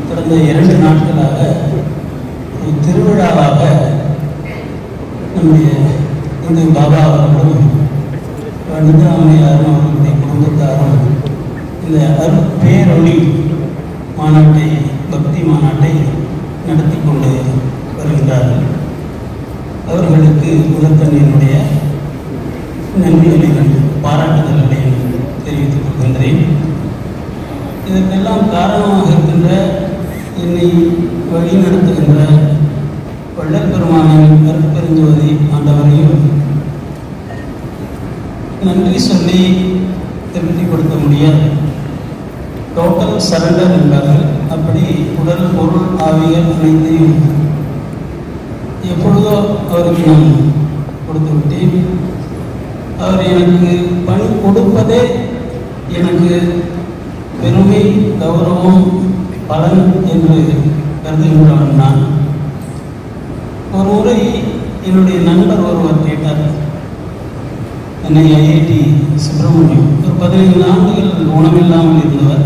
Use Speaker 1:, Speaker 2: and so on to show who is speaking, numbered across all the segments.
Speaker 1: கடந்த இரண்டு நாட்களாக ஒரு திருவிழாவாக நம்முடைய இந்து பாபா அவர்களும் நிதாமணியாரும் அவர்களுடைய குடும்பத்தாரும் இந்த அருள் பேரொளி மாநாட்டை பக்தி மாநாட்டை நடத்தி கொண்டு வருகின்றார்கள் அவர்களுக்கு முதற்கண் என்னுடைய நன்றிகளையும் பாராட்டுதல்களையும் தெரிவித்துக் கொள்கின்றேன் இதற்கெல்லாம் காரணமாக இருக்கின்ற என்னை வழி நடத்துகின்ற வள்ளல் பெருமானின் கருப்பெருஞ்சுவதை ஆண்டவரையும் நன்றி சொல்லி திருப்திப்படுத்த முடியாது டோட்டல் சரண்டர் என்பார்கள் அப்படி உடல் பொருள் ஆவியல் அனைத்தையும் எப்பொழுதோ அவருக்கு நான் கொடுத்து விட்டேன் அவர் எனக்கு பணி கொடுப்பதே எனக்கு பெருமை கௌரவம் பலன் என்று கருதுகின்றவன் நான் ஒரு முறை என்னுடைய நண்பர் ஒருவர் கேட்டார் என்னை ஐஐடி சுப்பிரமணியம் ஒரு பதினைந்து ஆண்டுகள் உணவில்லாமல் இருந்தவர்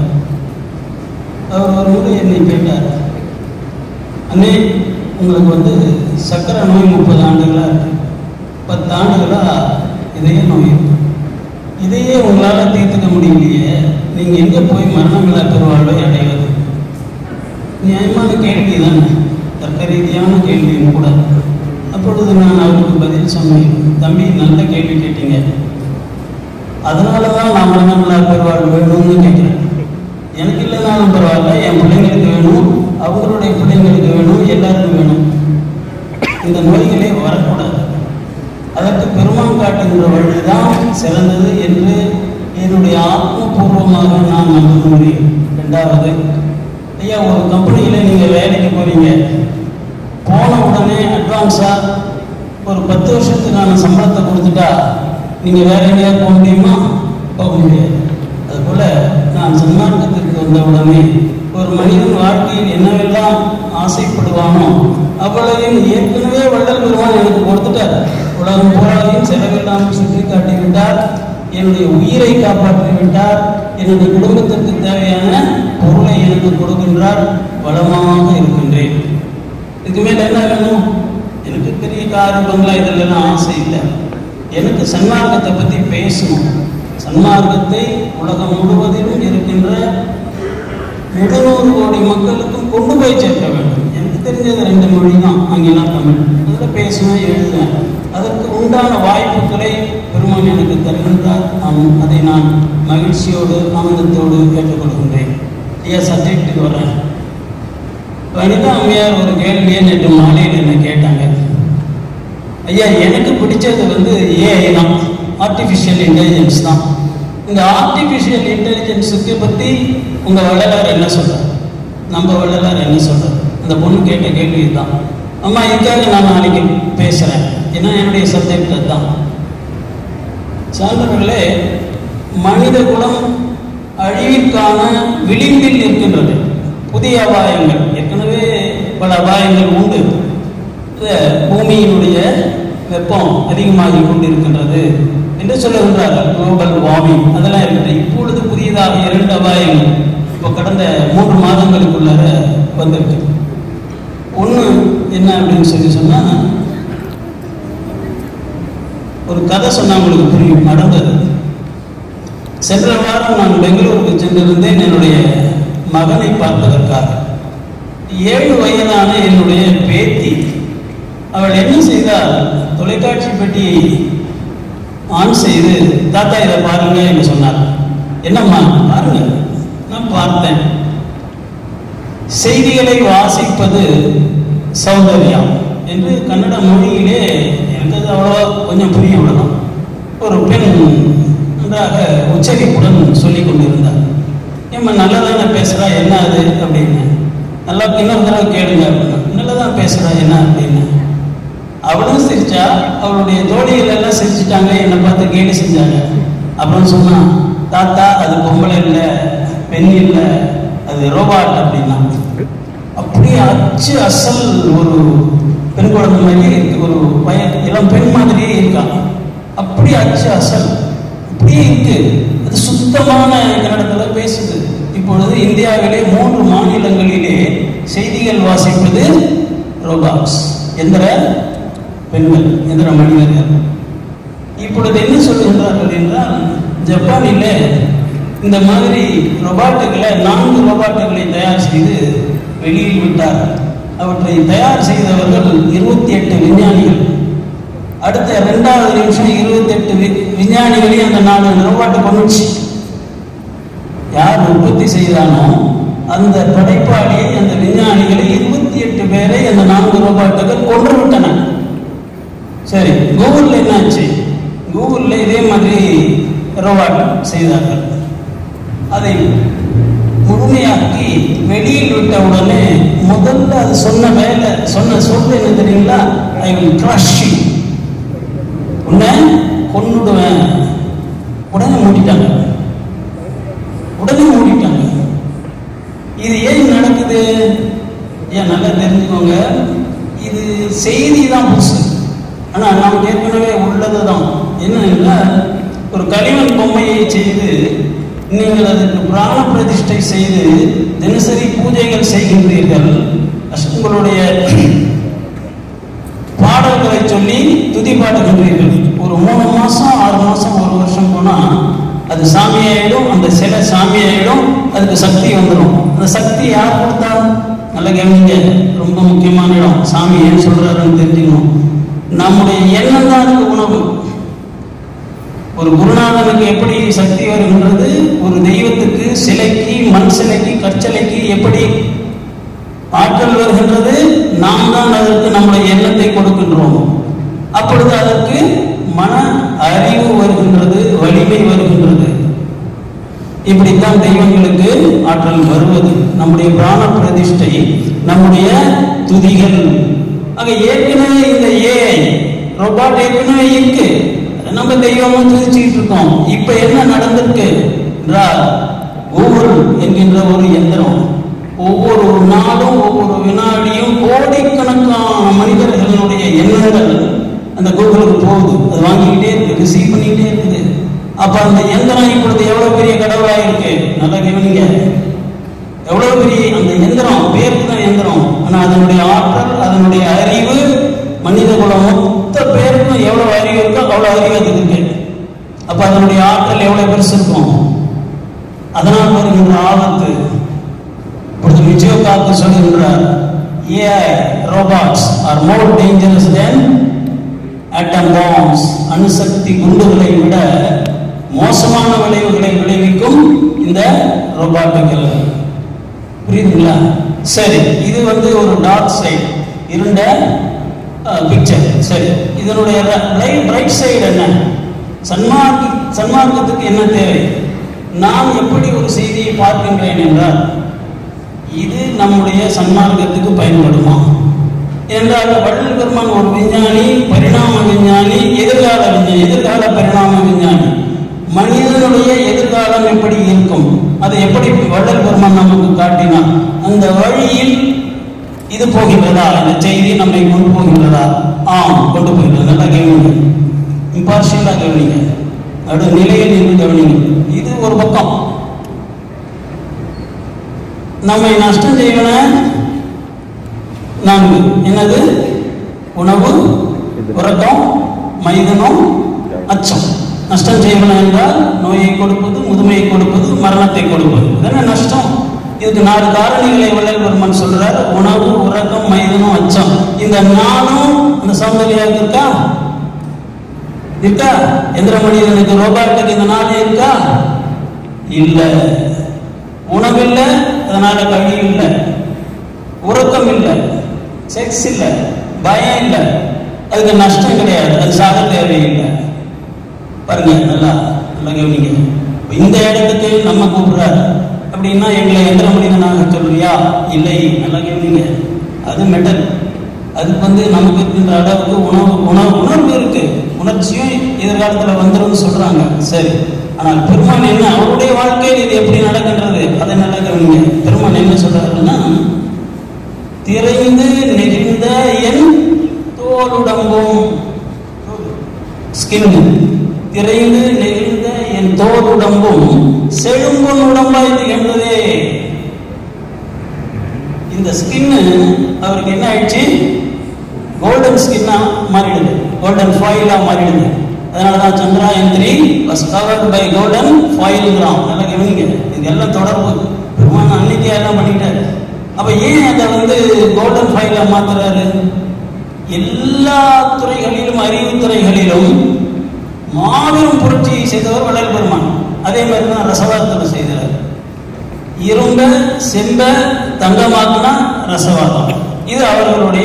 Speaker 1: அவர் ஒரு முறை என்னை கேட்டார் அண்ணே உங்களுக்கு வந்து சக்கரை நோய் முப்பது ஆண்டுகளாக இருக்கு பத்து ஆண்டுகளாக இதய நோய் இருக்கு இதையே உங்களால் தீர்த்துக்க முடியலையே நீங்கள் எங்கே போய் மரணமில்லா பெருவாழ்வை அடைவது நியாயமான கேள்வி தானே தர்க்க ரீதியான கேள்வியும் கூட அப்பொழுது நான் அவருக்கு பதில் சொன்னேன் தம்பி நல்ல கேள்வி கேட்டீங்க அதனால தான் நான் மரணமில்லா பெருவாழ்வு வேணும்னு கேட்குறேன் எனக்கு இல்லைனாலும் பரவாயில்ல என் பிள்ளைங்களுக்கு வேணும் அவங்களுடைய பிள்ளைங்களுக்கு வேணும் எல்லாருக்கும் வேணும் இந்த நோய்களே வரக்கூடாது அதற்கு பெருமான் காட்டுகின்ற வழிதான் சிறந்தது என்று என்னுடைய ஆத்மபூர்வமாக நான் நம்புகிறேன் ரெண்டாவது ஐயா ஒரு கம்பெனியில் நீங்கள் வேலைக்கு போறீங்க போன உடனே அட்வான்ஸாக ஒரு பத்து வருஷத்துக்கான சம்பளத்தை கொடுத்துட்டா நீங்கள் வேற எங்கேயாவது போக முடியுமா போக முடியாது அதுபோல் நான் சன்மார்க்கத்திற்கு வந்த உடனே ஒரு மனிதன் வாழ்க்கையில் என்னவெல்லாம் ஆசைப்படுவானோ அவ்வளவையும் ஏற்கனவே வள்ளல் பெருமான் எனக்கு கொடுத்துட்டார் உலகம் போராளையும் செலவில்லாமல் சுற்றி காட்டி விட்டார் என்னுடைய உயிரை காப்பாற்றி விட்டார் என்னுடைய குடும்பத்திற்கு தேவையான பொருளை எனக்கு கொடுக்கின்றார் வளமாக இருக்கின்றேன் இதுக்கு மேல என்ன வேணும் எனக்கு பெரிய காரு பங்களா இதெல்லாம் ஆசை இல்லை எனக்கு சன்மார்க்கத்தை பற்றி பேசணும் சன்மார்க்கத்தை உலகம் முழுவதிலும் இருக்கின்ற எழுநூறு கோடி மக்களுக்கும் கொண்டு போய் சேர்க்க வேண்டும் எனக்கு தெரிஞ்சது ரெண்டு மொழி தான் ஆங்கிலம் தமிழ் அதில் பேசுவேன் எழுதுவேன் அதற்கு உண்டான வாய்ப்புகளை பெருமான் எனக்கு தருகின்றார் ஆம், அதை நான் மகிழ்ச்சியோடு ஆனந்தத்தோடு ஏற்றுக்கொள்கின்றேன் ஐயா சப்ஜெக்டுக்கு வரேன் வனிதா அம்மையார் ஒரு கேள்வியை நேற்று மாலையில் என்ன கேட்டாங்க ஐயா எனக்கு பிடிச்சது வந்து ஏஐ தான் ஆர்டிஃபிஷியல் இன்டெலிஜென்ஸ் தான் இந்த ஆர்டிஃபிஷியல் இன்டெலிஜென்ஸுக்கு பற்றி உங்கள் வள்ளலார் என்ன சொல்றார் நம்ம வள்ளலார் என்ன சொல்றார் அந்த பொண்ணு கேட்ட கேள்வி இதுதான் அம்மா இதுக்காக நான் நாளைக்கு பேசுகிறேன் ஏன்னா என்னுடைய சப்ஜெக்ட் அதுதான் சான்றவர்களே மனித குலம் அழிவிற்கான விளிம்பில் இருக்கின்றது புதிய அபாயங்கள் ஏற்கனவே பல அபாயங்கள் உண்டு இந்த பூமியினுடைய வெப்பம் அதிகமாகி கொண்டிருக்கின்றது என்று சொல்லுகின்றார்கள் குளோபல் வார்மிங் அதெல்லாம் இருக்குது இப்பொழுது புதியதாக இரண்டு அபாயங்கள் இப்போ கடந்த மூன்று மாதங்களுக்குள்ளார வந்திருக்கு ஒன்று என்ன அப்படின்னு சொல்லி சொன்னால் ஒரு கதை சொன்னா உங்களுக்கு புரியும் நடந்தது சென்ற வாரம் நான் பெங்களூருக்கு சென்றிருந்தேன் என்னுடைய மகனை பார்ப்பதற்காக ஏழு வயதான என்னுடைய பேத்தி அவள் என்ன செய்தால் தொலைக்காட்சி பெட்டியை ஆன் செய்து தாத்தா இதை பாருங்க என்று சொன்னார் என்னம்மா பாருங்க நான் பார்த்தேன் செய்திகளை வாசிப்பது சௌந்தர்யம் என்று கன்னட மொழியிலே எனக்கு அது அவ்வளோவா கொஞ்சம் புரியும் அவ்வளோதான் ஒரு பெண் நன்றாக உச்சரிப்புடன் சொல்லி கொண்டிருந்தார் ஏம்மா நல்லா தானே பேசுகிறா என்ன அது அப்படின்னு நல்லா இன்னொரு தடவை கேளுங்க அப்படின்னா நல்லா தான் பேசுகிறா என்ன அப்படின்னு அவளும் சிரிச்சா அவளுடைய தோழிகள் எல்லாம் சிரிச்சிட்டாங்க என்னை பார்த்து கேலி செஞ்சாங்க அப்புறம் சொன்னா தாத்தா அது பொம்பளை இல்லை பெண் இல்லை அது ரோபாட் அப்படின்னா அப்படியே அச்சு அசல் ஒரு பெண் குழந்தை மாதிரியே இருக்கு ஒரு பய இளம் பெண் மாதிரியே இருக்கான் அப்படியே அச்சு அசல் அப்படியே இருக்கு அது சுத்தமான கன்னடத்துல பேசுது இப்பொழுது இந்தியாவிலே மூன்று மாநிலங்களிலே ரோபாட்ஸ் எந்திர பெண்கள் எந்திர மனிதர்கள் இப்பொழுது என்ன சொல்லுகின்றார்கள் என்றால் ஜப்பானிலே இந்த மாதிரி ரொபாட்டுகளை நான்கு ரொபாட்டுகளை தயார் செய்து வெளியில் விட்டார் அவற்றை தயார் செய்தவர்கள் இருபத்தி எட்டு விஞ்ஞானிகள் அடுத்த ரெண்டாவது நிமிஷம் இருபத்தி எட்டு விஞ்ஞானிகளையும் அந்த நாலு ரோபாட்டு கொண்டுச்சு யார் உற்பத்தி செய்தானோ அந்த படைப்பாளியை அந்த விஞ்ஞானிகளை இருபத்தி எட்டு பேரை அந்த நான்கு ரோபாட்டுகள் கொன்று விட்டன சரி கூகுளில் என்னாச்சு கூகுளில் இதே மாதிரி ரோபாட் செய்தார்கள் அதை முழுமையாக்கி வெளியில் விட்ட உடனே முதல்ல அது சொன்ன வேலை சொன்ன சொல் என்ன தெரியுங்களா ஐ வில் கிரஷ் உன்னை கொன்னுடுவேன் உடனே மூடிட்டாங்க உடனே மூடிட்டாங்க இது ஏன் நடக்குது ஏன் நல்லா தெரிஞ்சுக்கோங்க இது செய்தி தான் புதுசு ஆனால் நமக்கு ஏற்கனவே உள்ளது தான் என்னன்னா ஒரு களிமண் பொம்மையை செய்து நீங்கள் அதற்கு பிராண பிரதிஷ்டை செய்து தினசரி பூஜைகள் செய்கின்றீர்கள் உங்களுடைய பாடல்களை சொல்லி துதி பாடுகின்றீர்கள் ஒரு மூணு மாசம் ஆறு மாசம் ஒரு வருஷம் போனா அது சாமியாயிடும் அந்த சிலை சாமியாயிடும் அதுக்கு சக்தி வந்துடும் அந்த சக்தி யார் கொடுத்தா நல்ல கவனிங்க ரொம்ப முக்கியமான இடம் சாமி ஏன் சொல்றாருன்னு தெரிஞ்சுக்கணும் நம்முடைய எண்ணம் தான் அதுக்கு உணவு ஒரு குருநாதனுக்கு எப்படி சக்தி வருகின்றது ஒரு தெய்வத்துக்கு சிலைக்கு மண் சிலைக்கு கற்சிலைக்கு எப்படி ஆற்றல் வருகின்றது நாம் தான் அதற்கு நம்முடைய எண்ணத்தை கொடுக்கின்றோம் அப்பொழுது அதற்கு மன அறிவு வருகின்றது வலிமை வருகின்றது இப்படித்தான் தெய்வங்களுக்கு ஆற்றல் வருவது நம்முடைய பிராண பிரதிஷ்டை நம்முடைய துதிகள் ஆக ஏற்கனவே இந்த ஏ ரோபாட் ஏற்கனவே இருக்கு அதை நம்ம தெய்வமும் துதிச்சுக்கிட்டு இருக்கோம் இப்ப என்ன நடந்திருக்கு என்றால் கூகுள் என்கின்ற ஒரு எந்திரம் ஒவ்வொரு நாளும் ஒவ்வொரு வினாடியும் கோடிக்கணக்கான மனிதர்களுடைய எண்ணங்கள் அந்த கூகுளுக்கு போகுது அது வாங்கிக்கிட்டே இருக்கு ரிசீவ் பண்ணிக்கிட்டே இருக்குது அப்ப அந்த எந்திரம் இப்பொழுது எவ்வளவு பெரிய கடவுளா இருக்கு நல்லா கவனிங்க எவ்வளவு பெரிய அந்த எந்திரம் பேருக்கு தான் எந்திரம் ஆனா அதனுடைய ஆற்றல் அதனுடைய அறிவு மனித குலம் மொத்த பேருக்கும் எவ்வளவு அறிவு இருக்கோ அவ்வளவு அறிவு அதுக்கு இருக்கு அப்ப அதனுடைய ஆற்றல் எவ்வளவு பெருசு இருக்கும் அதனால் வருகின்ற ஆபத்து இப்பொழுது விஜயகாந்த் சொல்லுகின்றார் AI robots are more dangerous than atom bombs அணுசக்தி குண்டுகளை விட மோசமான விளைவுகளை விளைவிக்கும் இந்த ரோபாட்டுகள் புரியுதுங்களா சரி இது வந்து ஒரு டார்க் சைடு இருண்ட பிக்சர் சரி இதனுடைய பிரைட் சைடு என்ன சன்மார்க்க சன்மார்க்கத்துக்கு என்ன தேவை நான் எப்படி ஒரு செய்தியை பார்க்கின்றேன் என்றால் இது நம்முடைய சன்மார்க்கத்துக்கு பயன்படுமா என்றால் வள்ளல் பெருமான் ஒரு விஞ்ஞானி பரிணாம விஞ்ஞானி எதிர்கால விஞ்ஞானி எதிர்கால பரிணாம விஞ்ஞானி மனிதனுடைய எதிர்காலம் எப்படி இருக்கும் அதை எப்படி வள்ளல் பெருமான் நமக்கு காட்டினார் அந்த வழியில் இது போகின்றதா இந்த செய்தி நம்மை கொண்டு போகின்றதா ஆம் கொண்டு போகின்றது நல்லா கவனிங்க இம்பார்ஷியலா கவனிங்க நடு நிலையில் இருந்து கவனிங்க இது ஒரு பக்கம் நம்மை நஷ்டம் செய்வன நான்கு என்னது உணவு உறக்கம் மைதனம் அச்சம் நஷ்டம் செய்வன என்றால் நோயை கொடுப்பது முதுமையை கொடுப்பது மரணத்தை கொடுப்பது இதென்ன நஷ்டம் இதுக்கு நாலு காரணிகளை வள்ளல் பெருமான் சொல்றார் உணவு உறக்கம் மைதனம் அச்சம் இந்த நாளும் அந்த சௌந்தர்யாவுக்கு இருக்கா இருக்கா எந்திர மனிதனுக்கு ரோபாட்டுக்கு இந்த நாள் இருக்கா இல்ல உணவு இல்லை அதனால கல்வி இல்லை உறக்கம் இல்லை செக்ஸ் இல்லை பயம் இல்லை அதுக்கு நஷ்டம் கிடையாது அது சாக தேவையில்லை பாருங்க நல்லா நல்லா கவனிங்க இப்ப இந்த இடத்துக்கு நம்ம கூப்பிடுறாரு அப்படின்னா எங்களை எந்திர மனிதனாக சொல்றியா இல்லை நல்லா கவனிங்க அது மெட்டல் அதுக்கு வந்து நமக்கு இருக்கின்ற அளவுக்கு உணவு உணவு உணர்வு இருக்கு உணர்ச்சியும் எதிர்காலத்தில் வந்துடும் சொல்றாங்க சரி ஆனால் பெருமான் என்ன அவருடைய வாழ்க்கையில் இது எப்படி நடக்கின்றது அதை நல்லா கவனிங்க பெருமான் என்ன சொல்றாருன்னா திரைந்து நெகிழ்ந்த என் தோலுடம்பும் ஸ்கின் திரைந்து நெகிழ்ந்த என் தோலுடம்பும் செழும்பொன் உடம்பாய் திகழ்ந்ததே இந்த ஸ்கின்னு அவருக்கு என்ன ஆயிடுச்சு கோல்டன் ஸ்கின்னா மாறிடுது கோல்டன் ஃபாயிலா மாறிடுது அதனால தான் Chandrayaan three was covered by golden ஃபாயில்ங்கிறான் நல்லா கவனிங்க இது எல்லாம் தொடர்பு பெருமான அன்னைக்கே எல்லாம் பண்ணிட்டாரு அப்ப ஏன் அதை வந்து கோல்டன் ஃபாயிலா மாத்துறாரு எல்லா துறைகளிலும் அறிவு துறைகளிலும் மாபெரும் புரட்சியை செய்தவர் வள்ளல் பெருமான் அதே மாதிரி தான் ரசவாதத்தில் செய்தார் இரும்ப செம்ப தங்கமாக்குனா ரசவாதம் இது அவர்களுடைய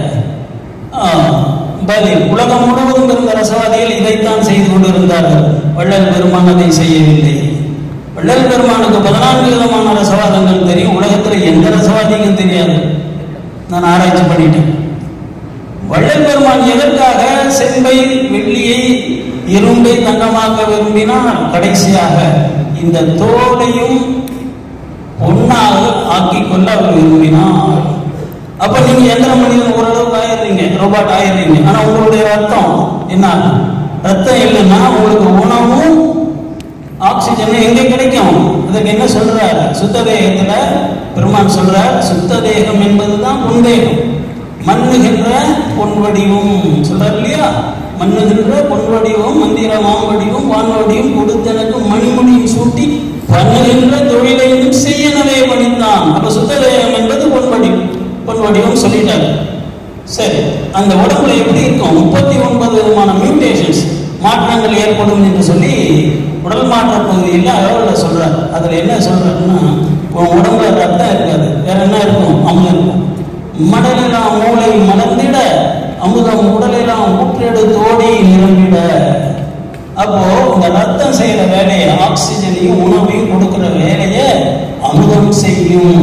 Speaker 1: ஆ, பதில் உலகம் முழுவதும் இருந்த ரசவாதிகள் இதைத்தான் செய்து கொண்டிருந்தார்கள் வள்ளல் பெருமான் அதை செய்யவில்லை வள்ளல் பெருமானுக்கு பதினான்கு விதமான ரசவாதங்கள் தெரியும் உலகத்துல எந்த ரசவாதிக்கும் தெரியாது நான் ஆராய்ச்சி பண்ணிட்டேன் வள்ளல் பெருமான் எதற்காக செம்பை வெள்ளியை இரும்பை தங்கமாக்க விரும்பினார் கடைசியாக இந்த தோலையும் பொன்னாக ஆக்கிக் கொள்ள அவர் விரும்பினார் அப்ப நீங்க எந்திர மனிதன் ஓரளவுக்கு ஆயிடுறீங்க ரோபாட் ஆயிடுறீங்க ஆனா உங்களுடைய ரத்தம் என்ன ரத்தம் இல்லைன்னா உங்களுக்கு உணவும் ஆக்சிஜன் எங்க கிடைக்கும் அதுக்கு என்ன சொல்றாரு சுத்த தேகத்துல பெருமான் சொல்றார் சுத்த தேகம் என்பதுதான் பொன்தேகம் மண்ணுகின்ற பொன் வடிவம் சொல்றார் இல்லையா மண்ணுகின்ற பொன் வடிவம் மந்திர மாவடிவும் வான்வடியும் கொடுத்தனக்கு மணிமுடியும் சூட்டி பண்ணுகின்ற தொழிலையும் செய்யனவே பணித்தான் அப்ப சுத்த தேகம் என்பது பொன் வடிவம் பொன் வடிவம் சொல்லிட்டாரு சரி அந்த உடம்புல எப்படி இருக்கும் முப்பத்தி ஒன்பது விதமான மியூட்டேஷன்ஸ் மாற்றங்கள் ஏற்படும் என்று சொல்லி உடல் மாற்ற பகுதியில் அகவலில் சொல்றாரு அதுல என்ன சொல்றாருன்னா உன் உடம்புல ரத்தம் இருக்காது வேற என்ன இருக்கும் அமுதம் இருக்கும் மடலெல்லாம் மூளை மலர்ந்திட அமுதம் உடலெல்லாம் ஊற்றெடுத்து ஓடி நிரம்பிட அப்போ இந்த ரத்தம் செய்யற வேலையை ஆக்சிஜனையும் உணவையும் கொடுக்கிற வேலையை அமுதம் செய்யும்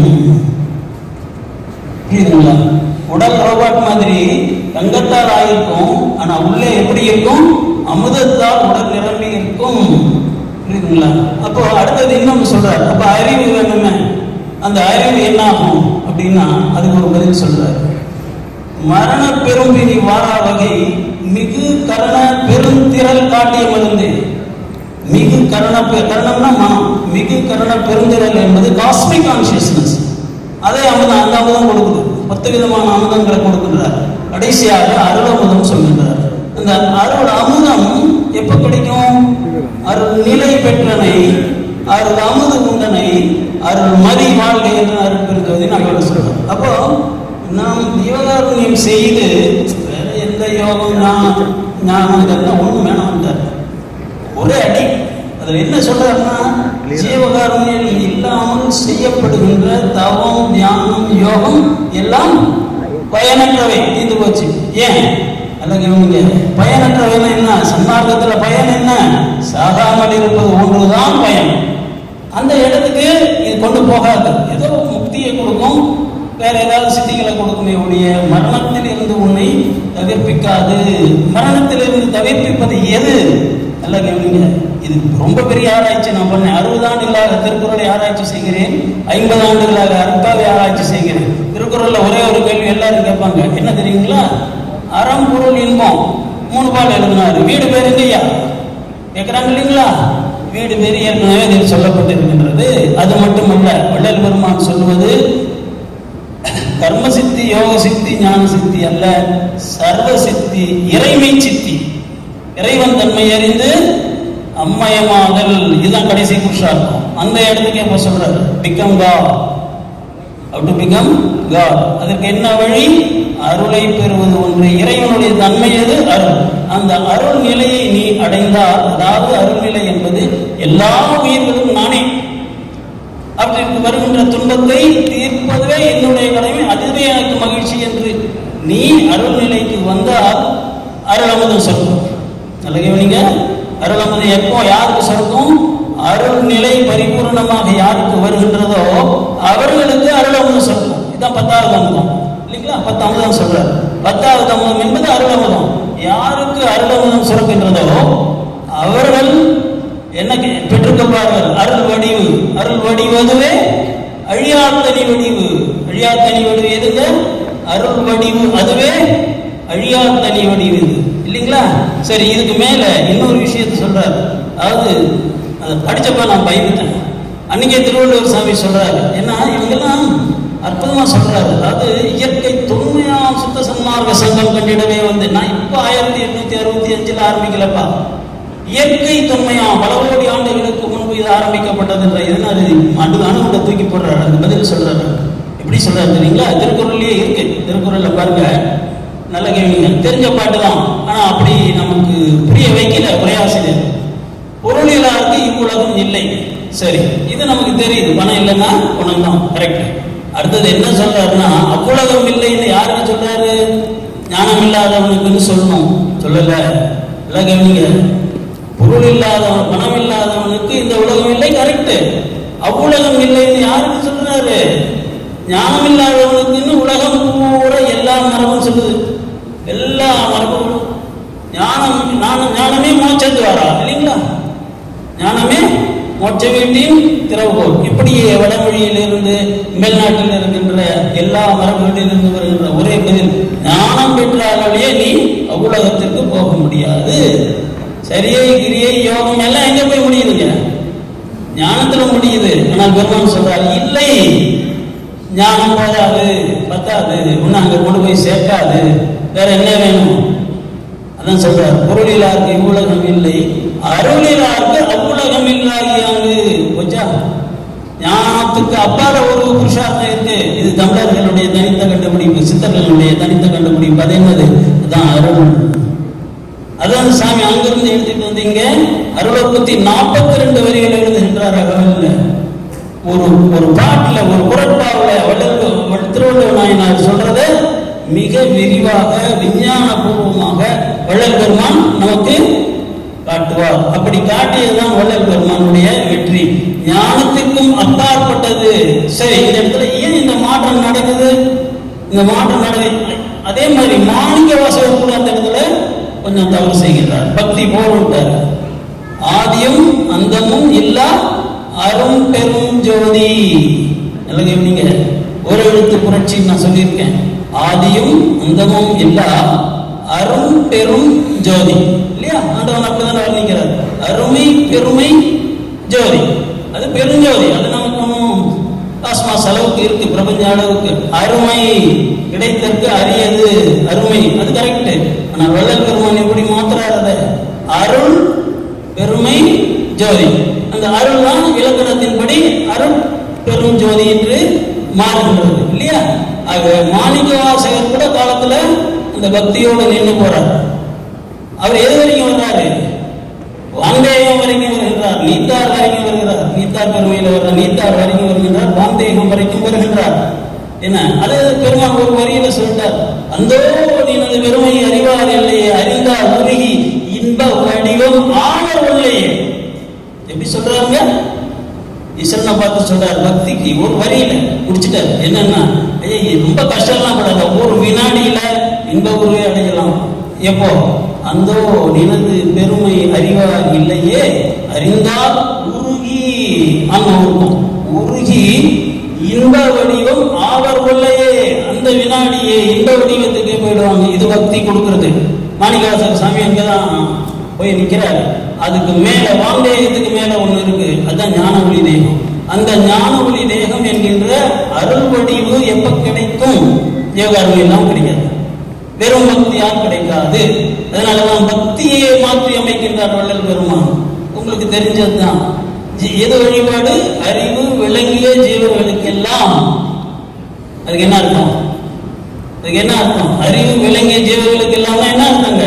Speaker 1: புரியுதுங்களா உடல் ரோபாட் மாதிரி தங்கத்தால் ஆயிருக்கும் ஆனா உள்ளே எப்படி இருக்கும் அமுதத்தால் உடல் நிரம்பி இருக்கும் புரியுதுங்களா அப்போ அடுத்தது இன்னொன்னு சொல்றாரு அப்ப அறிவு வேணுமே அந்த அறிவு என்ன ஆகும் அப்படின்னா அதுக்கு ஒரு பதில் சொல்றாரு மரண பெரும்பினி வாரா வகை மிகு கரண பெருந்திரல் காட்டிய மருந்து மிகு கரண பெ- கரணம்னா மனம் மிகு கரண பெருந்திரல் என்பது காஸ்மிக் கான்சியஸ்னஸ் அதே அமுதம் அந்த அமுதம் கொடுக்குது பத்து விதமான அமுதங்களை கொடுக்கின்றார் கடைசியாக அருள் அமுதம் சொல்கின்றார் இந்த அருள் அமுதம் எப்ப கிடைக்கும் அருள் நிலை பெற்றனை அருள் அமுது உண்டனை அருள் மதி வாழ்க்கை என்று அருள் பெருந்தவதை நாங்கள் சொல்றோம் அப்போ நாம் ஜீவகாருண்யம் செய்து வேற எந்த யோகம் ஞானம் ஞானம் இதெல்லாம் ஒண்ணும் வேணாம் ஒரே அடி அதுல என்ன சொல்றாருன்னா ஜீவகாருண்யம் இல்லாமல் செய்யப்படுகின்ற தவம் தியானம் யோகம் எல்லாம் பயனற்றவை தீர்ந்து போச்சு ஏன் அல்ல இவங்க பயனற்றவைன்னா என்ன சன்மார்க்கத்துல பயன் என்ன சாகாமல் இருப்பது ஒன்றுதான் பயன் அந்த இடத்துக்கு இது கொண்டு போகாது ஏதோ முக்தியை கொடுக்கும் வேற ஏதாவது சித்திகளை கொடுக்குமே ஒழிய மரணத்தில் இருந்து உன்னை தவிர்ப்பிக்காது மரணத்தில் இருந்து தவிர்ப்பிப்பது எது நல்ல கவனிங்க இது ரொம்ப பெரிய ஆராய்ச்சி நான் பண்ணேன் அறுபது ஆண்டுகளாக திருக்குறளை ஆராய்ச்சி செய்கிறேன் ஐம்பது ஆண்டுகளாக அர்த்தாவை ஆராய்ச்சி செய்கிறேன் திருக்குறள்ல ஒரே ஒரு கேள்வி எல்லாரும் கேட்பாங்க என்ன தெரியுங்களா அறம் பொருள் இன்பம் மூணு பால் எழுதினாரு வீடு பேர் எங்கய்யா கேட்கிறாங்க இல்லைங்களா வீடு பேர் ஏற்கனவே இதில் சொல்லப்பட்டிருக்கின்றது அது மட்டுமல்ல வள்ளல் பெருமான் சொல்வது கர்ம சித்தி யோக சித்தி ஞான சித்தி அல்ல சர்வ சித்தி இறைமை சித்தி இறைவன் தன்மை அறிந்து அம்மயமாதல் இதுதான் கடைசி புருஷார்த்தம் அந்த இடத்துக்கு இப்ப சொல்றாரு become god how to become God அதற்கு என்ன வழி அருளை பெறுவது ஒன்று இறைவனுடைய தன்மை எது அருள் அந்த அருள் நிலையை நீ அடைந்தால் அதாவது அருள் நிலை என்பது எல்லா உயிர்களும் நானே அவற்றிற்கு வருகின்ற துன்பத்தை தீர்ப்பதுவே என்னுடைய கடமை அதுவே எனக்கு மகிழ்ச்சி என்று நீ அருள் நிலைக்கு வந்தால் அருள் அமுதம் சொல்லும் நல்ல கவனிங்க அருள் அமுதம் எப்போ யாருக்கு சொல்லும் அருள் நிலை பரிபூர்ணமாக யாருக்கு வருகின்றதோ அவர்களுக்கு அருள் அமுதம் சொல்லும் இதுதான் பத்தாவது அமுதம் இல்லைங்களா பத்து அமுதம் சொல்றாரு பத்தாவது அமுதம் என்பது அருள் அமுதம் யாருக்கு அருள் அமுதம் சுரக்கின்றதோ அவர்கள் என்ன கே- பெற்றுக்கொள்வார்கள் அருள் வடிவு அருள் வடிவதுவே அழியாத்தனி வடிவு அழியாத்தனி வடிவு எதுங்க அருள் வடிவு அதுவே அழியாத்தனி வடிவு இது இல்லைங்களா சரி இதுக்கு மேல இன்னொரு விஷயத்தை சொல்றாரு அதாவது அதை படிச்சப்ப நான் பயந்துட்டேன் அன்னைக்கே திருவள்ளுவர் சாமி சொல்றாரு ஏன்னா இவங்கெல்லாம் அற்புதமா சொல்றாரு அதாவது இயற்கை தொன்மையான சுத்த சன்மார்க்க சங்கம் கண்டிடவே வந்து நான் இப்ப ஆயிரத்தி எட்நூத்தி அறுபத்தி அஞ்சுல ஆரம்பிக்கலப்பா இயற்கை தொன்மையா பல கோடி ஆண்டுகளுக்கு முன்பு இது ஆரம்பிக்கப்பட்டது என்ற இதனால அணு அணுகுண்ட தூக்கி போடுறாரு அந்த பதில் சொல்றாரு எப்படி சொல்றாரு தெரியுங்களா திருக்குறள்லயே இருக்கு திருக்குறள்ல பாருங்க நல்ல கேள்விங்க தெரிஞ்ச பாட்டு தான் ஆனா அப்படி நமக்கு புரிய வைக்கல உரையாசிரியர் பொருளிலாருக்கு இவ்வுலகம் இல்லை சரி இது நமக்கு தெரியுது பணம் இல்லைன்னா பணம் தான் கரெக்ட் அடுத்தது என்ன சொல்றாருன்னா அவ்வுலகம் இல்லைன்னு யாருக்கு சொல்றாரு ஞானம் இல்லாதவனுக்குன்னு சொல்லணும் சொல்லல இல்ல கவனிங்க பொருள் இல்லாதவன் பணம் இல்லாதவனுக்கு இந்த உலகம் இல்லை கரெக்ட் அவ்வுலகம் இல்லைன்னு யாருக்கு சொல்றாரு ஞானம் இல்லாதவனுக்குன்னு உலகம் பூரா எல்லா மரபும் சொல்லுது எல்லா மரபுகளும் ஞானம் ஞானம் ஞானமே மோட்சத்து வரா இல்லைங்களா ஞானமே மோட்ச வீட்டின் திறவுகோல் இப்படியே வடமொழியிலிருந்து மேல்நாட்டில் இருக்கின்ற எல்லா மரபுகளிலிருந்து வருகின்ற ஒரே பதில் ஞானம் பெற்றாலே நீ அவ்வுலகத்திற்கு போக முடியாது சரியை கிரியை யோகம் எல்லாம் எங்க போய் முடியுதுங்க ஞானத்துல முடியுது ஆனால் பெருமான் சொல்றாரு இல்லை ஞானம் போதாது பத்தாது ஒன்னும் அங்க கொண்டு போய் சேர்க்காது வேற என்ன வேணும் அதான் சொல்றார் பொருளிலாருக்கு இவ்வுலகம் இல்லை அருளிலாருக்கு அவ்வுலகம் இல்லாகியாங்கு போச்சா ஞானத்துக்கு அப்பால ஒரு புருஷார்த்தம் இருக்கு இது தமிழர்களுடைய தனித்த கண்டுபிடிப்பு சித்தர்களுடைய தனித்த கண்டுபிடிப்பு அது என்னது அதான் அருள் அதான் சாமி அங்கிருந்து எழுதிட்டு வந்தீங்க அருளை பத்தி நாற்பத்தி ரெண்டு வரிகள் எழுதுகின்றார் அகவல்ல ஒரு ஒரு பாட்டுல ஒரு குரட்பாவுல வள்ளல் திருவள்ளுவர் நாயனார் சொல்றத மிக விரிவாக விஞ்ஞான பூர்வமாக வள்ளல் பெருமான் நமக்கு காட்டுவார் அப்படி காட்டியதுதான் வள்ளல் பெருமானுடைய வெற்றி ஞானத்திற்கும் அப்பாற்பட்டது சரி இந்த இடத்துல ஏன் இந்த மாற்றம் நடக்குது இந்த மாற்றம் நடக்குது அதே மாதிரி மாணிக்க வாசகர் கூட அந்த இடத்துல கொஞ்சம் தவறு செய்கின்றார் பக்தி போர்விட்டார் ஆதியும் அந்தமும் இல்லா அரும் பெரும் ஜோதி நல்ல கேட்டீங்க ஒரு எழுத்து புரட்சி நான் சொல்லியிருக்கேன் ஆதியும் அந்தமும் இல்லா அரும் பெரும் ஜோதி இல்லையா ஆண்டவன் அப்படிதான் வர்ணிக்கிறார் அருமை பெருமை ஜோதி அது பெருஞ்சோதி அது நமக்கு ஒன்றும் காஸ்மா செலவுக்கு இருக்கு பிரபஞ்ச அளவுக்கு அருமை கிடைத்தற்கு அரியது அருமை அது கரெக்ட் ஆனா வள்ளல் பெருமான் எப்படி மாத்துறாரு அதை அருள் பெருமை ஜோதி அந்த அருள் தான் இலக்கணத்தின்படி அருள் பெரும் ஜோதி என்று மாறுகிறது இல்லையா ஆக மாணிக்க வாசகர் கூட காலத்துல அந்த பக்தியோட நின்று போறார் அவர் எது வரைக்கும் வர்றாரு வாந்தேகம் வரைக்கும் வருகின்றார் நீத்தார் வரைக்கும் வருகிறார் நீத்தார் பெருமையில வர்ற நீத்தார் வரைக்கும் வருகின்றார் வாந்தேகம் வரைக்கும் வருகின்றார் என்ன அது பெருமாள் ஒரு வரியில சொல்லிட்டார் அந்தோ நீனது பெருமை அறிவார் இல்லையே அறிந்தார் உருகி இன்ப வடிவம் ஆணர் இல்லையே எப்படி சொல்றாங்க ஈஸ்வரனை பார்த்து சொல்றார் பக்திக்கு ஒரு வரியில முடிச்சிட்டார் என்னன்னா ஐயா ரொம்ப கஷ்டம்லாம் படாத ஒரு வினாடியில இன்ப உருவை அடையலாம் எப்போ அந்தோ நினது பெருமை அறிவார் இல்லையே அறிந்தால் உருகி ஆமா இருக்கும் உருகி இன்ப வடிவம் ஆவர் கொள்ளையே அந்த வினாடியே இன்ப வடிவத்துக்கு போயிடுவாங்க இது பக்தி கொடுக்கிறது மாணிகாசர் சாமி அங்கதான் போய் நிக்கிறாரு அதுக்கு மேல வாந்தேகத்துக்கு மேல ஒண்ணு இருக்கு அதுதான் ஞான ஒளி தேகம் அந்த ஞான ஒளி தேகம் என்கின்ற அருள் வடிவு எப்ப கிடைக்கும் யோகாருள் எல்லாம் கிடைக்காது வெறும் பக்தியால் கிடைக்காது அதனாலதான் பக்தியை மாற்றி அமைக்கின்றார் வள்ளல் பெருமான் உங்களுக்கு தெரிஞ்சதுதான் ஜி- எது வழிபாடு அறிவு விளங்கிய ஜீவர்களுக்கெல்லாம் அதுக்கு என்ன அர்த்தம் அதுக்கு என்ன அர்த்தம் அறிவு விளங்கிய ஜீவர்களுக்கு எல்லாம் என்ன அர்த்தங்க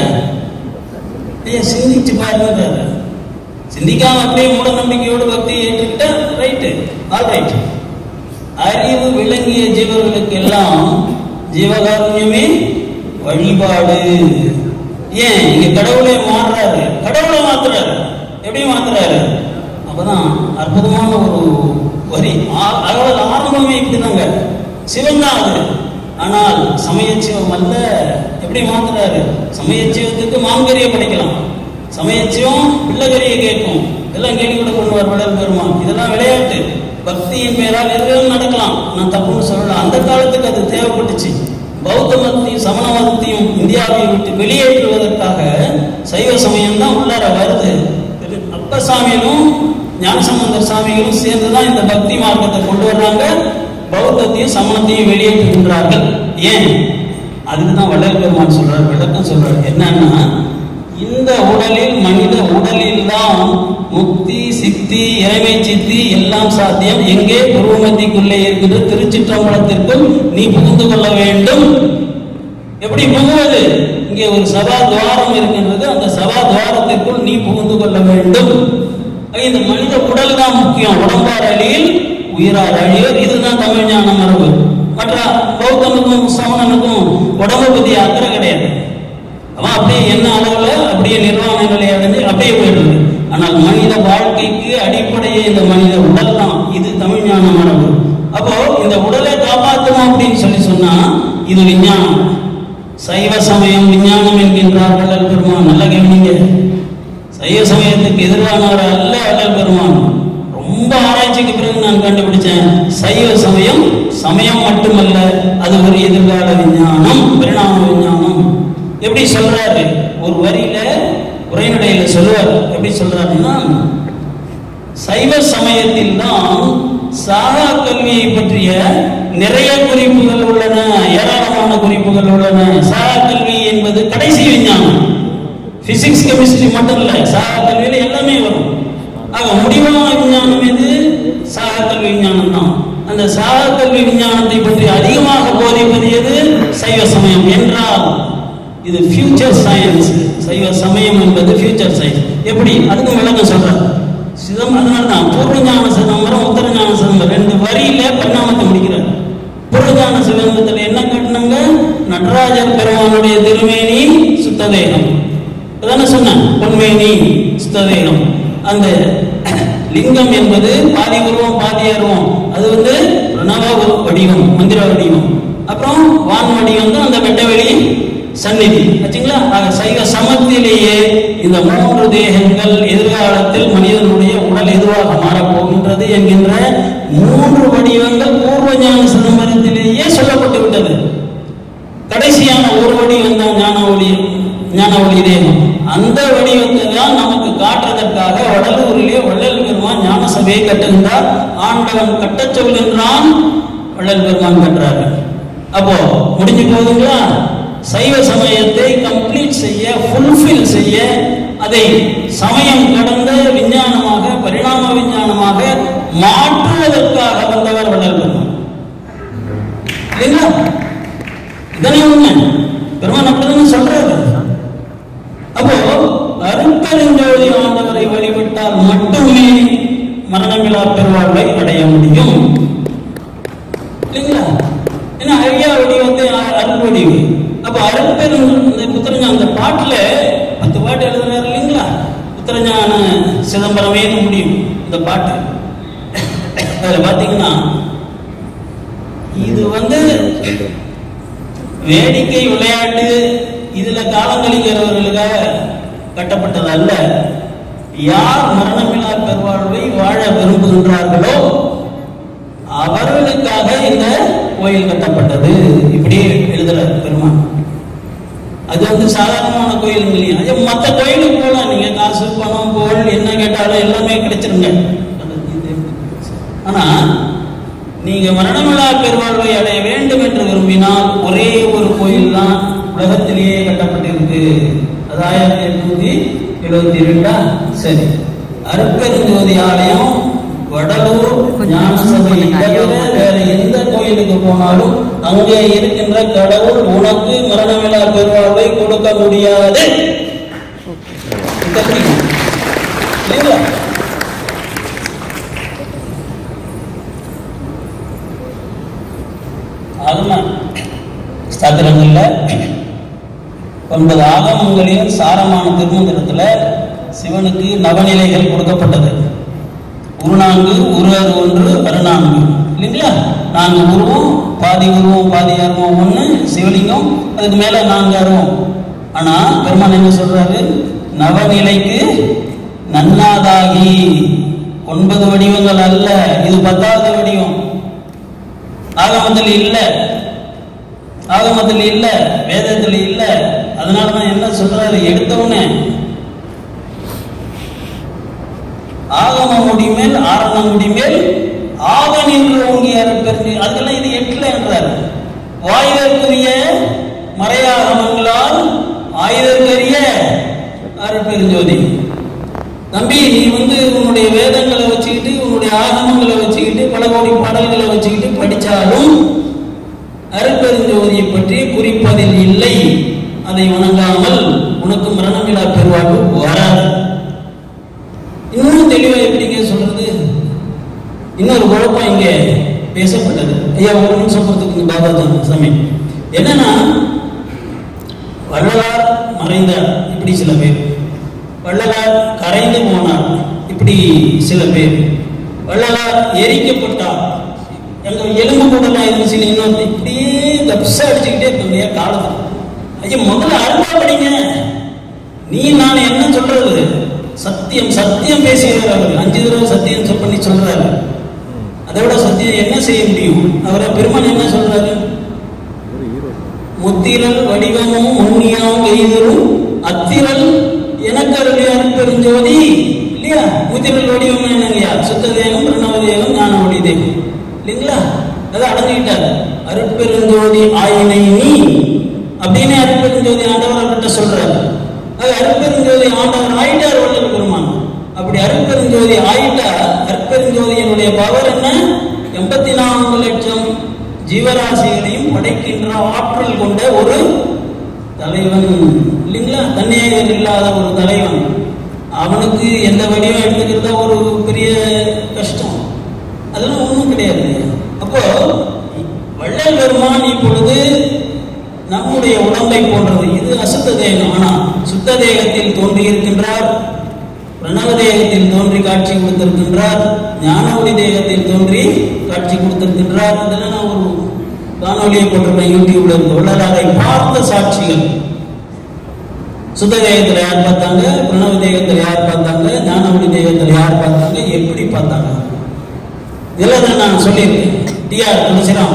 Speaker 1: ஐயா சிந்திச்சு பாருங்க சிந்திக்காம அப்படியே மூட நம்பிக்கையோடு பக்தியை ஏற்றுக்கிட்டா ரைட்டு ஆல் ரைட் அறிவு விளங்கிய ஜீவர்களுக்கு எல்லாம் ஜீவகாருண்யமே வழிபாடு ஏன் இங்க கடவுளை மாறுறாரு கடவுளை மாத்துறாரு எப்படி மாத்துறாரு அப்பதான் அற்புதமான ஒரு வரி ஆ- அதோட ஆரம்பமே இப்படிதாங்க சிவன் தான் அது ஆனால் சமயச்சிவம் அல்ல எப்படி மாத்துறாரு சமயச்சிவத்துக்கு மாங்கரியை படைக்கலாம் சமயச்சிவம் பிள்ளைகரியை கேட்கும் இதெல்லாம் கேள்வி கூட கொண்டு வடல் பெருமான் இதெல்லாம் விளையாட்டு பக்தியின் பெயரால் எதுவும் நடக்கலாம் நான் தப்புன்னு சொல்லலாம் அந்த காலத்துக்கு அது தேவைப்பட்டுச்சு பௌத்த மதத்தையும் சமண மதத்தையும் இந்தியாவை விட்டு வெளியேற்றுவதற்காக சைவ சமயம் தான் உள்ளார வருது திரு அப்பசாமிகளும் ஞானசம்பந்தர் சாமிகளும் சேர்ந்து தான் இந்த பக்தி மார்க்கத்தை கொண்டு வர்றாங்க பௌத்தத்தையும் சமணத்தையும் வெளியேற்றுகின்றார்கள் ஏன் அதுக்கு தான் வள்ளல் பெருமான் சொல்றார் விளக்கம் சொல்றார் என்னன்னா இந்த உடலில் மனித உடலில் தான் முக்தி சித்தி இறைமை சித்தி எல்லாம் சாத்தியம் எங்கே புருவமத்திக்குள்ளே இருக்கின்ற திருச்சிற்றம்பலத்திற்குள் நீ புகுந்து கொள்ள வேண்டும் எப்படி புகுவது இங்கே ஒரு சபா துவாரம் இருக்கின்றது அந்த சபா துவாரத்திற்குள் நீ புகுந்து கொள்ள வேண்டும் ஆக இந்த மனித உடல் தான் முக்கியம் உடம்பார் அழியில் உயிரார் அழியர் இதுதான் தமிழ் ஞான மரபு மற்ற பௌத்தனுக்கும் சமணனுக்கும் உடம்பு பத்தி அக்கறை கிடையாது அவன் அப்படியே என்ன அளவுல அப்படியே நிர்வாண நிலை அடைஞ்சு அப்படியே போயிடுது ஆனால் மனித வாழ்க்கைக்கு அடிப்படையே இந்த மனித உடல் தான் இது தமிழ் ஞான மரபு அப்போ இந்த உடலை காப்பாற்றணும் அப்படின்னு சொல்லி சொன்னா இது விஞ்ஞானம் சைவ சமயம் விஞ்ஞானம் என்கின்றார் வள்ளல் பெருமான் நல்ல கவனிங்க சைவ சமயத்துக்கு எதிரானவர் அல்ல வள்ளல் பெருமான் ரொம்ப ஆராய்ச்சிக்கு பிறகு நான் கண்டுபிடிச்சேன் சைவ சமயம் சமயம் மட்டுமல்ல அது ஒரு எதிர்கால விஞ்ஞானம் பரிணாம விஞ்ஞானம் எப்படி சொல்றாரு ஒரு வரியில உரைநடையில சொல்லுவார் எப்படி சொல்றாருன்னா சைவ சமயத்தில் தான் சாகா கல்வியை பற்றிய நிறைய குறிப்புகள் உள்ளன ஏராளமான குறிப்புகள் உள்ளன சாகா கல்வி என்பது கடைசி விஞ்ஞானம் பிசிக்ஸ் கெமிஸ்ட்ரி மட்டும் இல்ல சாகா கல்வியில எல்லாமே வரும் ஆக முடிவான விஞ்ஞானம் எது சாகா கல்வி விஞ்ஞானம் தான் அந்த சாகா கல்வி விஞ்ஞானத்தை பற்றி அதிகமாக போதிப்பது எது சைவ சமயம் என்றால் இது ஃபியூச்சர் சயின்ஸ் சைவ சமயம் என்பது ஃபியூச்சர் சயின்ஸ் எப்படி அதுக்கும் விளக்கம் சொல்றாரு சிதம் அதனால தான் பூர்வஞான சிதம்பரம் உத்தரஞான சிதம்பரம் ரெண்டு வரியில பரிணாமத்தை முடிக்கிறார் பூர்வஞான சிதம்பரத்தில் என்ன கட்டினாங்க நடராஜர் பெருமானுடைய திருமேனி சுத்ததேகம் அதான சொன்னேன் பொன்மேனி சுத்ததேகம் அந்த லிங்கம் என்பது பாதி உருவம் பாதி அருவம் அது வந்து பிரணவ வடிவம் மந்திர வடிவம் அப்புறம் வான் வடிவம் தான் அந்த வெட்டவெளி சந்நிதி ஆச்சுங்களா ஆக சைவ சமத்திலேயே இந்த மூன்று தேகங்கள் எதிர்காலத்தில் மனிதனுடைய உடல் எதுவாக மாறப்போகின்றது என்கின்ற மூன்று வடிவங்கள் பூர்வ ஞான சிதம்பரத்திலேயே சொல்லப்பட்டு விட்டது கடைசியான ஒரு வடிவம் தான் ஞான ஒளி ஞான ஒளி தேகம் அந்த வடிவத்தை தான் நமக்கு காட்டுறதற்காக வடலூரிலே வள்ளல் பெருமான் ஞான சபையை கட்டுகின்றார் ஆண்டவன் கட்டச் சொல்கின்றான் வள்ளல் பெருமான் கட்டுறாரு அப்போ முடிஞ்சு போகுதுங்களா சைவ சமயத்தை கம்ப்ளீட் செய்ய ஃபுல்ஃபில் செய்ய அதை சமயம் கடந்த விஞ்ஞானமாக பரிணாம விஞ்ஞானமாக மாற்றுவதற்காக வந்தவர் வள்ளல் பெருமான் இல்லைங்களா இதனை உண்மை பெருமான் அப்படிதான் சொல்றாரு அப்போ அருட்பெருஞ்சோதி ஆண்டவரை வழிபட்டால் மட்டுமே மரணமில்லா பெருவாழ்வை அடைய முடியும் இல்லைங்களா ஏன்னா ஐயா வடிவத்தை அருள் வடிவு அப்ப அருட்பெரும் இந்த புத்திரஞான அந்த பாட்டுல பத்து பாட்டு எழுதுறாரு இல்லைங்களா புத்திரஞான சிதம்பரமே முடியும் இந்த பாட்டு அதுல பாத்தீங்கன்னா இது வந்து வேடிக்கை விளையாட்டு இதுல காலம் கழிக்கிறவர்களுக்காக கட்டப்பட்டது அல்ல யார் மரணமில்லா பெருவாழ்வை வாழ விரும்புகின்றார்களோ அவர்களுக்காக இந்த கோயில் கட்டப்பட்டது இப்படி எழுதுறாரு பெருமான் அது வந்து சாதாரணமான கோயில் இல்லையா அது மற்ற கோயிலுக்கு போகலாம் நீங்க காசு பணம் புகழ் என்ன கேட்டாலும் எல்லாமே கிடைச்சிருங்க ஆனா நீங்க மரணமில்லா பெருவாழ்வை அடைய வேண்டும் என்று விரும்பினால் ஒரே ஒரு கோயில் தான் உலகத்திலேயே கட்டப்பட்டிருக்கு அது ஆயிரத்தி எட்நூத்தி எழுபத்தி ரெண்டா சரி அருட்பெருஞ்சோதி ஆலயம் வடலூர் ஞான சபை தவிர வேற எந்த கோயிலுக்கு போனாலும் அங்கே இருக்கின்ற கடவுள் உனக்கு மரணமில்லா பெருவாழ்வை கொடுக்க முடியாது இல்லைங்களா அதுதான் ஸ்தத்திரங்கள்ல ஒன்பது ஆகமங்களின் சாரமான திருமந்திரத்துல சிவனுக்கு நவநிலைகள் கொடுக்கப்பட்டது உருநான்கு உரு அரு ஒன்று அருநான்கு இல்லைங்களா நான்கு உருவம் பாதி உருவம் பாதி அருவம் ஒன்று சிவலிங்கம் அதுக்கு மேல நான்கு அருவம் ஆனா பெருமான் என்ன சொல்றாரு நவநிலைக்கு நன்னாதாகி ஒன்பது வடிவங்கள் அல்ல இது பத்தாவது வடிவம் ஆகமத்தில் இல்ல ஆகமத்தில் இல்ல வேதத்தில் இல்ல அதனாலதான் என்ன சொல்றாரு எடுத்தவுடனே ஆகம முடிமேல் ஆரண முடிமேல் ஆக நின்று ஓங்கி அருட்பெருந்தி அதுக்கெல்லாம் இது எட்டுல என்றார் வாயுவிற்குரிய மறையாகமங்களால் ஆயுதற்கரிய அருட்பெருஞ்சோதி தம்பி நீ வந்து உன்னுடைய வேதங்களை வச்சுக்கிட்டு உன்னுடைய ஆகமங்களை வச்சுக்கிட்டு பல கோடி பாடல்களை வச்சுக்கிட்டு படிச்சாலும் அருட்பெருஞ்சோதியை பற்றி குறிப்பதில் இல்லை அதை வணங்காமல் உனக்கு மரணமில்லா பெருவாழ்வு வராது இன்னும் தெளிவா எப்படிங்க சொல்றது இன்னொரு குழப்பம் இங்க பேசப்பட்டது ஐயா ஒரு நிமிஷம் பொறுத்துக்கு பாபா சாமி என்னன்னா வள்ளலார் மறைந்தார் இப்படி சில பேர் வள்ளலார் கரைந்து போனார் இப்படி சில பேர் வள்ளலார் எரிக்கப்பட்டார் எங்க எலும்பு கூடலாம் இருந்துச்சு இன்னொரு இப்படியே தப்சா அடிச்சுக்கிட்டே இருக்க காலத்தில் ஐயா முதல்ல அரும்பா படிங்க நீ நான் என்ன சொல்றது சத்தியம் சத்தியம் பேசுகிறார் அவர் அஞ்சு தடவை சத்தியம் சொல் பண்ணி சொல்றாரு அதை விட சத்தியம் என்ன செய்ய முடியும் அவரை பெருமான் என்ன சொல்றாரு முத்திரல் வடிவமும் முன்னியாம் எய்தரும் அத்திரல் எனக்கு அருளிய அருட்பெருஞ்சோதி இல்லையா முத்திரல் வடிவம் என்னங்கய்யா சுத்த தேகம் பிரணவ தேகம் ஞான ஒளி தேகம் இல்லைங்களா அதை அடங்கிட்டார் அருட்பெருஞ்சோதி ஆயினை நீ அப்படின்னு அருட்பெருஞ்சோதி ஆண்டவர் அவர்கிட்ட சொல்றாரு அது அருட்பெருஞ்சோதி ஆண்டவர் ஆயிட்டார் வள்ளல் பெருமான் அப்படி அருட்பெருஞ்சோதி ஆயிட்டா அருட்பெருஞ்சோதியினுடைய பவர் என்ன எண்பத்தி நான்கு லட்சம் ஜீவராசிகளையும் படைக்கின்ற ஆற்றல் கொண்ட ஒரு தலைவன் இல்லைங்களா தன்னியர் இல்லாத ஒரு தலைவன் அவனுக்கு எந்த வடிவம் எடுத்துக்கிறதா ஒரு பெரிய கஷ்டம் அதெல்லாம் ஒன்றும் கிடையாது அப்போ வள்ளல் பெருமான் இப்பொழுது நம்முடைய உடம்பை போன்றது இது அசுத்த தேகம் ஆனா சுத்த தேகத்தில் தோன்றி இருக்கின்றார் பிரணவ தேகத்தில் தோன்றி காட்சி கொடுத்திருக்கின்றார் ஞான ஒளி தேகத்தில் தோன்றி காட்சி கொடுத்திருக்கின்றார் இதெல்லாம் நான் ஒரு காணொலியை போட்டிருப்பேன் யூடியூப்ல இருக்கு வள்ளலாரை பார்த்த சாட்சிகள் சுத்த தேகத்தில் யார் பார்த்தாங்க பிரணவ தேகத்தில் யார் பார்த்தாங்க ஞான ஒளி தேகத்தில் யார் பார்த்தாங்க எப்படி பார்த்தாங்க இதெல்லாம் தான் நான் சொல்லியிருக்கேன் டிஆர் துளசிராம்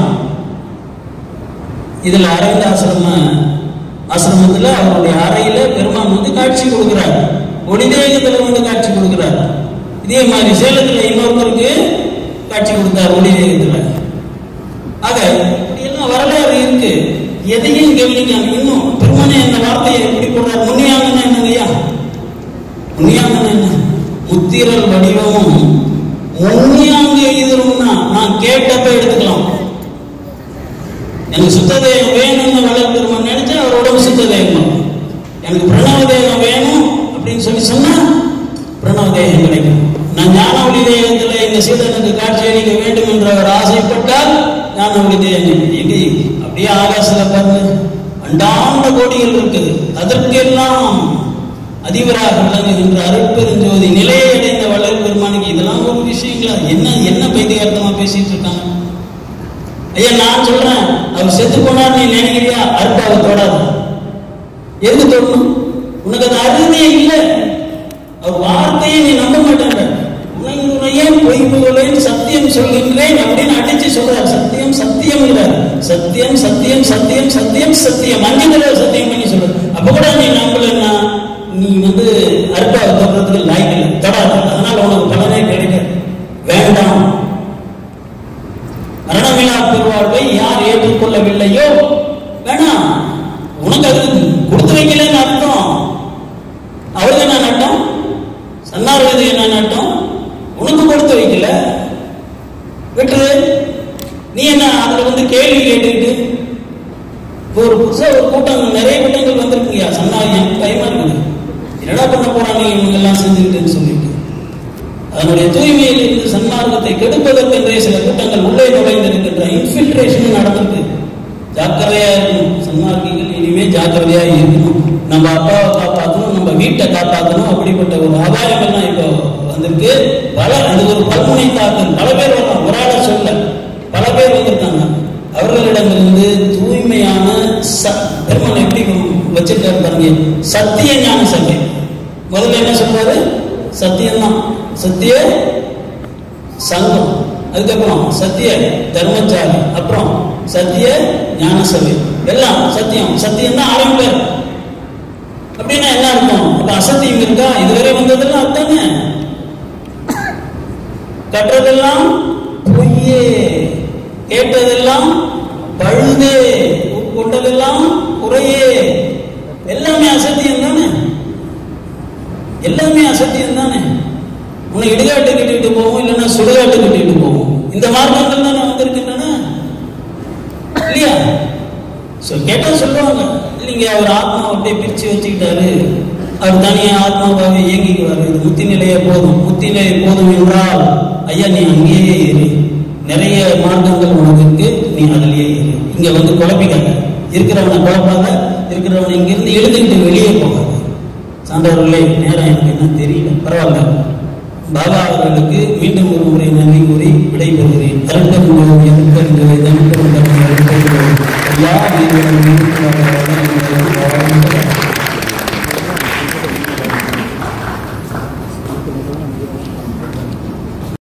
Speaker 1: இதுல அரவிந்த ஆசிரம ஆசிரமத்துல அவருடைய அறையில பெருமான் வந்து காட்சி கொடுக்கிறார் ஒளிதேகத்துல வந்து காட்சி கொடுக்கிறார் இதே மாதிரி சேலத்துல இன்னொருத்தருக்கு காட்சி கொடுத்தார் ஒளிதேகத்துல ஆக இப்படியெல்லாம் வரலாறு இருக்கு எதையும் கவனிக்காம இன்னும் பெருமானே இந்த வார்த்தையை எப்படி போடுறார் முன்னியாங்கன்னு என்னங்கய்யா முன்னியாங்கன்னு என்ன முத்திரல் வடிவமும் முன்னியாங்க இதுனா நான் கேட்டப்ப எடுத்துக்கலாம் எனக்கு சுத்ததேகம் வேணும்னு வளர் பெருமான் நினைச்சா அவரோட சுத்ததேகம் எனக்கு பிரணவ தேகம் வேணும் அப்படின்னு சொல்லி சொன்னா பிரணவ தேகம் கிடைக்கும் நான் ஞான ஒளி தேகத்துல இந்த சீடனுக்கு காட்சி அளிக்க வேண்டும் என்று அவர் ஆசைப்பட்டால் ஞான ஒளி தேகம் எங்க அப்படியே ஆகாசத்துல பாருங்க அண்டாண்ட கோடிகள் இருக்குது அதற்கெல்லாம் அதிபராக விளங்குகின்ற அருட்பெருஞ்சோதி நிலையை அடைந்த வளர் பெருமானுக்கு இதெல்லாம் ஒரு விஷயங்களா என்ன என்ன பைத்தியார்த்தமா பேசிட்டு இருக்காங்க ஐயா நான் சொல்றேன் அவர் செத்து போனார் நீ நினைக்கிறியா அருப்பாவை தொடாது எதுக்கு தொடணும் உனக்கு அது அருமையே இல்லை அவர் வார்த்தையை நீ நம்ப மாட்டேங்க உன்னையே பொய் போலேன் சத்தியம் சொல்கின்றேன் அப்படின்னு அடிச்சு சொல்றார் சத்தியம் சத்தியம் இல்ல சத்தியம் சத்தியம் சத்தியம் சத்தியம் சத்தியம் அஞ்சு தடவை சத்தியம் பண்ணி சொல்ற அப்ப கூட நீ நம்பலன்னா நீ வந்து அருப்பாவை தொடர்றதுக்கு லாய்க்கு இல்லை தொடாது அதனால உனக்கு பலனே கிடைக்காது வேண்டாம் மரணமில்லா பெருவாழ்வை யார் ஏற்றுக்கொள்ளவில்லையோ வேணாம் உனக்கு அது கொடுத்து வைக்கலன்னு அர்த்தம் அவருக்கு என்ன நட்டம் சன்னார்களுக்கு என்ன நட்டம் உனக்கு கொடுத்து வைக்கல விட்டுரு நீ என்ன அதுல வந்து கேள்வி கேட்டுக்கிட்டு ஒரு புதுசா ஒரு கூட்டம் நிறைய கூட்டங்கள் வந்திருக்குங்க சன்னா எனக்கு பயமா இருக்குது என்னடா பண்ண போறாங்க இவங்க எல்லாம் செஞ்சுக்கிட்டுன்னு சொல்லிட்டு அதனுடைய தூய்மையில் இருந்து சன்மார்க்கத்தை கெடுப்பதற்கென்றே சில கூட்டங்கள் உள்ளே நுழைந்திருக்கின்ற இன்ஃபில்ட்ரேஷன் நடந்திருக்கு ஜாக்கிரதையா இருக்கணும் சன்மார்க்கிகள் இனிமே ஜாக்கிரதையா இருக்கணும் நம்ம அப்பாவை காப்பாற்றணும் நம்ம வீட்டை காப்பாற்றணும் அப்படிப்பட்ட ஒரு ஆதாயம் எல்லாம் இப்போ வந்திருக்கு பல அது ஒரு பல்முனை தாக்கல் பல பேர் வரலாம் ஒரு ஆளை சொல்ல பல பேர் வந்திருக்காங்க அவர்களிடமிருந்து தூய்மையான ச- பெருமாள் எப்படி வச்சிருக்காரு பாருங்க சத்திய ஞான சபை முதல்ல என்ன சொல்றாரு சத்தியம்தான் சத்திய சங்கம் அதுக்கப்புறம் சத்திய தர்மச்சாரி அப்புறம் சத்திய ஞான சபை எல்லாம் சத்தியம் சத்தியம் தான் ஆரம்பிப்பார் அப்படின்னா என்ன அர்த்தம் அப்ப அசத்தியம் இருக்கா இதுவரை வந்ததெல்லாம் அதானே கற்றதெல்லாம் பொய்யே கேட்டதெல்லாம் பழுதே உட்கொண்டதெல்லாம் குறை இடுகாட்டு கட்டிட்டு போவோம் இல்லைன்னா சுடுகாட்டு கட்டிட்டு போவோம் இந்த மார்க்கங்கள் தானே வந்திருக்கின்றன இல்லையா ஸோ கேட்டால் சொல்லுவாங்க இல்லைங்க அவர் ஆத்மா அப்படியே பிரித்து வச்சுக்கிட்டாரு அவர் தனியா ஆத்மாவாகவே இயங்கிக்குவார் இது முத்தி நிலையே போதும் முத்தி நிலை போதும் என்றால் ஐயா நீ அங்கேயே இரு நிறைய மார்க்கங்கள் உனக்கு இருக்கு நீ அதிலேயே இரு இங்க வந்து குழப்பிக்காத இருக்கிறவனை குழப்பாத இருக்கிறவனை இங்கிருந்து எழுதுகிட்டு வெளியே போகாத சான்றவர்களே நேரம் எனக்கு என்ன தெரியல பரவாயில்ல பாபா அவர்களுக்கு மீண்டும் ஒரு முறை நன்றி கூறி